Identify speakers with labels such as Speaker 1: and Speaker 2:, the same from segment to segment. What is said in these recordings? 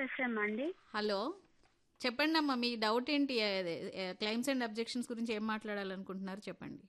Speaker 1: S M అండి
Speaker 2: hello చెప్పండి అమ్మా మీ డౌట్ ఏంటి క్లైమ్స్ అండ్ అబ్జెక్షన్స్ గురించి ఏం మాట్లాడాలనుకుంటున్నారు చెప్పండి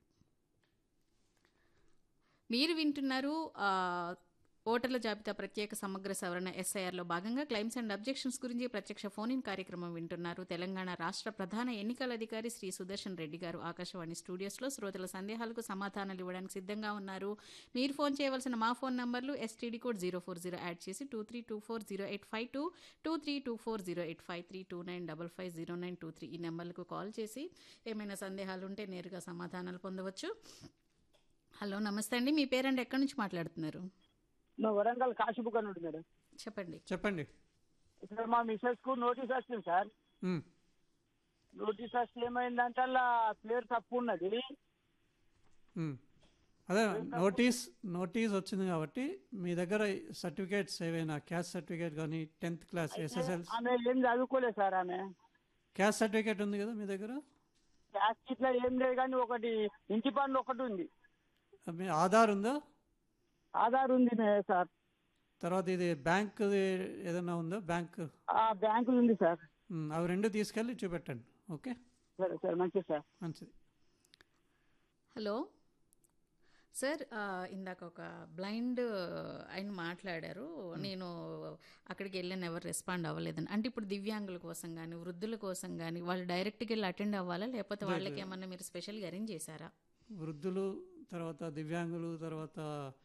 Speaker 2: మీరు వింటున్నారు ఆ, ఓటర్ల జాబితా ప్రత్యేక సమగ్ర సవరణ ఎస్ఐఆర్లో భాగంగా క్లైమ్స్ అండ్ అబ్జెక్షన్స్ గురించి ప్రత్యక్ష ఫోన్ ఇన్ కార్యక్రమం వింటున్నారు తెలంగాణ రాష్ట్ర ప్రధాన ఎన్నికల అధికారి శ్రీ సుదర్శన్ రెడ్డి గారు ఆకాశవాణి స్టూడియోస్లో శ్రోతల సందేహాలకు సమాధానాలు ఇవ్వడానికి సిద్ధంగా ఉన్నారు మీరు ఫోన్ చేయవలసిన మా ఫోన్ నంబర్లు STD code zero four zero add చేసి two three two four zero eight five two two three two four zero eight five three two nine double five zero nine two three ఈ నెంబర్లకు call చేసి ఏమైనా సందేహాలు ఉంటే నేరుగా సమాధానాలు పొందవచ్చు హలో నమస్తే అండి మీ పేరండి ఎక్కడి నుంచి మాట్లాడుతున్నారు
Speaker 3: మా వరంగల్ కాశీబుక్ అని ఉంటుంది మేడం
Speaker 2: చెప్పండి
Speaker 4: చెప్పండి
Speaker 3: ఇక్కడ మా మిస్సెస్ కు నోటీస్ వచ్చింది సార్
Speaker 4: ఉమ్,
Speaker 3: నోటీస్ వస్తే ఏమైందంటే అలా పేరు తప్పు ఉన్నది
Speaker 4: ఉమ్. అదే నోటీస్ నోటీస్ వచ్చింది కాబట్టి మీ దగ్గర సర్టిఫికేట్స్ ఏవైనా క్యాస్ట్ సర్టిఫికేట్ కానీ టెన్త్ క్లాస్ ఎస్ఎస్ఎల్
Speaker 3: ఆమె ఏం చదువుకోలేదు సార్ ఆమె
Speaker 4: క్యాస్ట్ సర్టిఫికేట్ ఉంది కదా మీ దగ్గర
Speaker 3: క్యాస్ట్ ఇట్లా ఏం లేదు కానీ ఒకటి ఇంటి పన్ను ఒకటి ఉంది
Speaker 4: మీ ఆధార్ ఉందా
Speaker 3: ఆధార్ ఉంది మే- సార్
Speaker 4: తర్వాత ఇది బ్యాంక్ ఏదైనా ఉందా బ్యాంక్
Speaker 3: ఆ బ్యాంకులు ఉంది సార్
Speaker 4: ఉమ్, అవి రెండు తీసుకెళ్ళి చూపెట్టండి ఓకే
Speaker 3: సరే సార్ మంచిది సార్
Speaker 4: మంచిది
Speaker 2: హలో సార్ ఆ, ఇందాక ఒక బ్లైండ్ ఆయన మాట్లాడారు నేను అక్కడికి వెళ్ళాను ఎవరు రెస్పాండ్ అవ్వలేదని అంటే ఇప్పుడు దివ్యాంగుల కోసం కానీ వృద్ధుల కోసం కానీ వాళ్ళు డైరెక్ట్గా వెళ్ళి అటెండ్ అవ్వాలా లేకపోతే వాళ్ళకి ఏమన్నా మీరు స్పెషల్గా అరేంజ్ చేశారా
Speaker 4: వృద్ధులు తర్వాత దివ్యాంగులు తర్వాత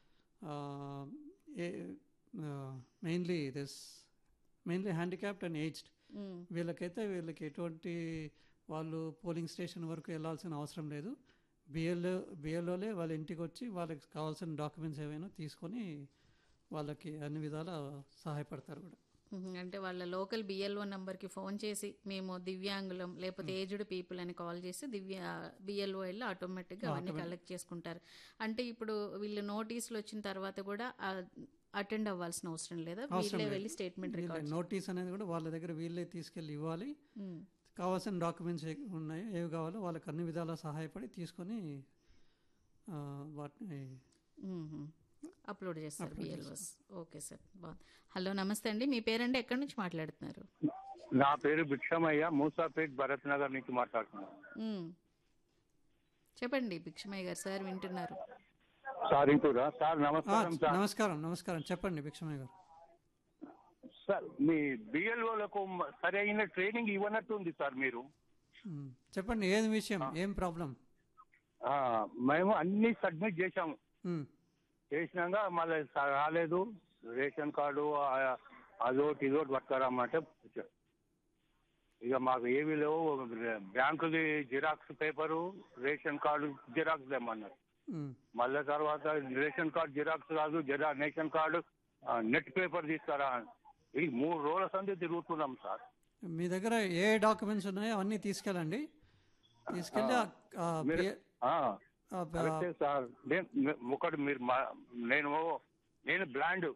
Speaker 4: mainly this mainly handicapped and aged
Speaker 2: hmm.
Speaker 4: వీళ్ళకైతే వీళ్ళకి ఎటువంటి వాళ్ళు పోలింగ్ స్టేషన్ వరకు వెళ్ళాల్సిన అవసరం లేదు బిఎల్ఓ బిఎల్ఓలే వాళ్ళ ఇంటికి వచ్చి వాళ్ళకి కావాల్సిన డాక్యుమెంట్స్ ఏవైనా తీసుకొని వాళ్ళకి అన్ని విధాల సహాయపడతారు కూడా
Speaker 2: మ్మ్. అంటే వాళ్ళ లోకల్ బిఎల్ఓ నంబర్కి ఫోన్ చేసి మేము దివ్యాంగులం లేకపోతే ఏజ్డ్ పీపుల్ అని కాల్ చేసి దివ్య బిఎల్ఓ వెళ్ళి ఆటోమేటిక్గా అవన్నీ కలెక్ట్ చేసుకుంటారు అంటే ఇప్పుడు వీళ్ళు నోటీసులు వచ్చిన తర్వాత కూడా అటెండ్ అవ్వాల్సిన అవసరం లేదా వీళ్ళే వెళ్ళి స్టేట్మెంట్ రికార్డ్
Speaker 4: నోటీస్ అనేది కూడా వాళ్ళ దగ్గర వీళ్ళే తీసుకెళ్ళి ఇవ్వాలి కావాల్సిన డాక్యుమెంట్స్ ఏ ఉన్నాయో ఏవి కావాలో వాళ్ళకి అన్ని విధాలా సహాయపడి తీసుకొని ఆ, వాటిని
Speaker 2: అప్లోడ్ చేస్తారు బిఎల్ఓస్ ఓకే సార్ బాగుంది హలో నమస్తే అండి మీ పేరండి ఎక్కడి నుంచి మాట్లాడుతున్నారు
Speaker 5: నా పేరు భిక్షమయ్య మూసాపేట్ భరత్ నగర్ నుంచి మాట్లాడుతున్నాను
Speaker 2: మ్మ్. చెప్పండి భిక్షమయ్య గారు సార్ వింటున్నారు
Speaker 5: సార్ ఇంకూరా సార్
Speaker 4: ఆ,
Speaker 5: నమస్కారం సార్
Speaker 4: నమస్కారం నమస్కారం చెప్పండి భిక్షమయ్య గారు
Speaker 5: సార్ మీ బిఎల్ఓలకు సరైన ట్రైనింగ్ ఇవ్వనట్టుంది సార్ మీరు
Speaker 4: ఉమ్, చెప్పండి ఏది విషయం ఏం ప్రాబ్లం
Speaker 5: ఆ, మేము అన్ని సబ్మిట్ చేశాము
Speaker 4: ఉమ్,
Speaker 5: చేసినాక మళ్ళీ స- రాలేదు రేషన్ కార్డు ఆ- అదోటి ఇదోటి పట్టుకురామంటే ఇక మాకు ఏమీ లేవు బ్యాంకుది xerox paper ration card xerox తెమ్మన్నారు
Speaker 4: ఉమ్,
Speaker 5: మళ్ళీ తర్వాత రేషన్ కార్డు జిరాక్స్ కాదు జరా రేషన్ కార్డు ఆ, నెట్ పేపర్ తీసుకురా ఇది మూడు రోజుల సంది తిరుగుతున్నాం సార్
Speaker 4: మీ దగ్గర ఏ డాక్యుమెంట్స్ ఉన్నాయో అవన్నీ తీసుకెళ్ళండి తీసుకెళ్ళి ఆ- ఆ
Speaker 5: మీరు
Speaker 4: పే-
Speaker 5: ఆ,
Speaker 4: ఆ పే-
Speaker 5: కరెక్టే సార్ నేను నే- ఒకటి మీరు మా- నేను నేను బ్లాండ్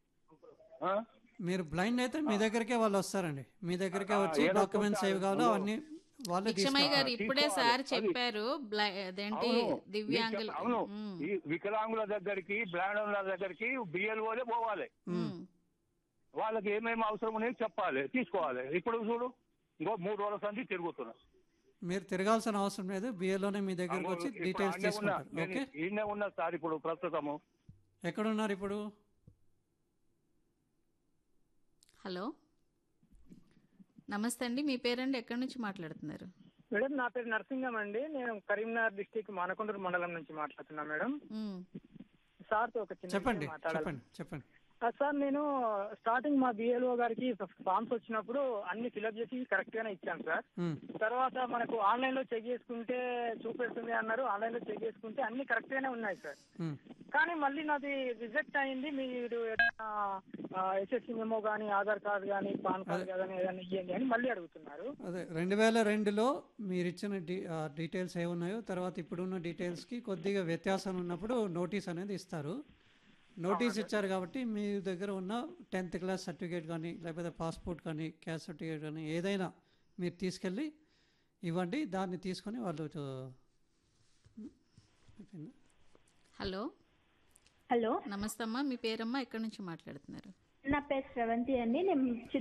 Speaker 4: మీరు బ్లైండ్ అయితే మీ దగ్గరికే వాళ్ళు వస్తారండి మీ దగ్గరికే వచ్చి
Speaker 5: ఏదో
Speaker 4: డాక్యుమెంట్స్ ఏవి కావాలో అవన్నీ వాళ్ళే
Speaker 2: భిక్షమయ్య
Speaker 4: తీసుకుంటారు
Speaker 2: గారు ఇప్పుడే
Speaker 5: తీసుకోవాలి.
Speaker 2: సార్
Speaker 5: అది-
Speaker 2: చెప్పారు బ్లై- అదేంటి
Speaker 5: అవును
Speaker 2: దివ్యాంగులు
Speaker 5: మీకు అవును
Speaker 2: మ్మ్.
Speaker 5: ఈ వికలాంగుల దగ్గరికి బ్లాండ్ దగ్గరికి బిఎల్ఓలే పోవాలి
Speaker 2: మ్మ్.
Speaker 5: వాళ్ళకి ఏమేమి అవసరం ఉన్నాయో చెప్పాలి తీసుకోవాలి ఇప్పుడు చూడు ఇంకో మూడు రోజుల సంది తిరుగుతున్నా
Speaker 4: మీరు తిరగాల్సిన అవసరం లేదు బిఏలోనే మీ దగ్గరకు వచ్చి
Speaker 5: ఇప్పుడు
Speaker 4: డీటెయిల్స్
Speaker 5: ఆడనే ఉన్నా.
Speaker 4: తీసుకుంటారు
Speaker 5: నేను
Speaker 4: ఓకే
Speaker 5: ఈయనే ఉన్నా సార్ ఇప్పుడు ప్రస్తుతము
Speaker 4: ఎక్కడున్నారు ఇప్పుడు
Speaker 2: హలో నమస్తే అండి మీ పేరండి ఎక్కడి నుంచి మాట్లాడుతున్నారు
Speaker 3: మేడం నా పేరు నరసింగం అండి నేను కరీంనగర్ డిస్టిక్ మానకొండూరు మండలం నుంచి మాట్లాడుతున్నా మేడం
Speaker 2: మ్మ్.
Speaker 3: సార్తో ఒక చిన్న
Speaker 4: చెప్పండి
Speaker 3: విషయం మాట్లాడాలి
Speaker 4: చెప్పండి చెప్పండి
Speaker 3: ఆ, సార్ నేను స్టార్టింగ్ మా బిఎల్ఓ గారికి ఫామ్స్ వచ్చినప్పుడు అన్ని ఫిలప్ చేసి కరెక్ట్ గానే ఇచ్చాను సార్
Speaker 4: ఉమ్,
Speaker 3: తర్వాత మనకు ఆన్లైన్ లో చెక్ చేసుకుంటే చూపెడుతుంది అన్నారు ఆన్లైన్ లో చెక్ చేసుకుంటే అన్ని కరెక్ట్ గానే ఉన్నాయి సార్
Speaker 4: ఉమ్.
Speaker 3: కానీ మళ్ళీ నాది రిజెక్ట్ అయింది మీరు ఎస్ఎస్సి మెమో కానీ ఆధార్ కార్డు కానీ పాన్ కార్డు కానీ ఏదైనా ఇవ్వండి అని మళ్ళీ అడుగుతున్నారు
Speaker 4: అదే రెండు వేల రెండులో మీరు ఇచ్చిన డీ ఆ, డీటెయిల్స్ ఏ ఉన్నాయో తర్వాత ఇప్పుడున్న డీటెయిల్స్కి కొద్దిగా వ్యత్యాసం ఉన్నప్పుడు నోటీస్ అనేది ఇస్తారు నోటీస్ ఇచ్చారు కాబట్టి మీ దగ్గర ఉన్న టెన్త్ క్లాస్ సర్టిఫికేట్ కానీ లేకపోతే పాస్పోర్ట్ కానీ క్యాస్ట్ సర్టిఫికేట్ కానీ ఏదైనా మీరు తీసుకెళ్ళి ఇవ్వండి దాన్ని తీసుకొని వాళ్ళు చూ- అయిపోయిందా?
Speaker 2: హలో
Speaker 1: హలో
Speaker 2: నమస్తే అమ్మా మీ పేరమ్మా ఎక్కడి నుంచి మాట్లాడుతున్నారు
Speaker 1: నా పేరు శ్రవంతి అండి నేను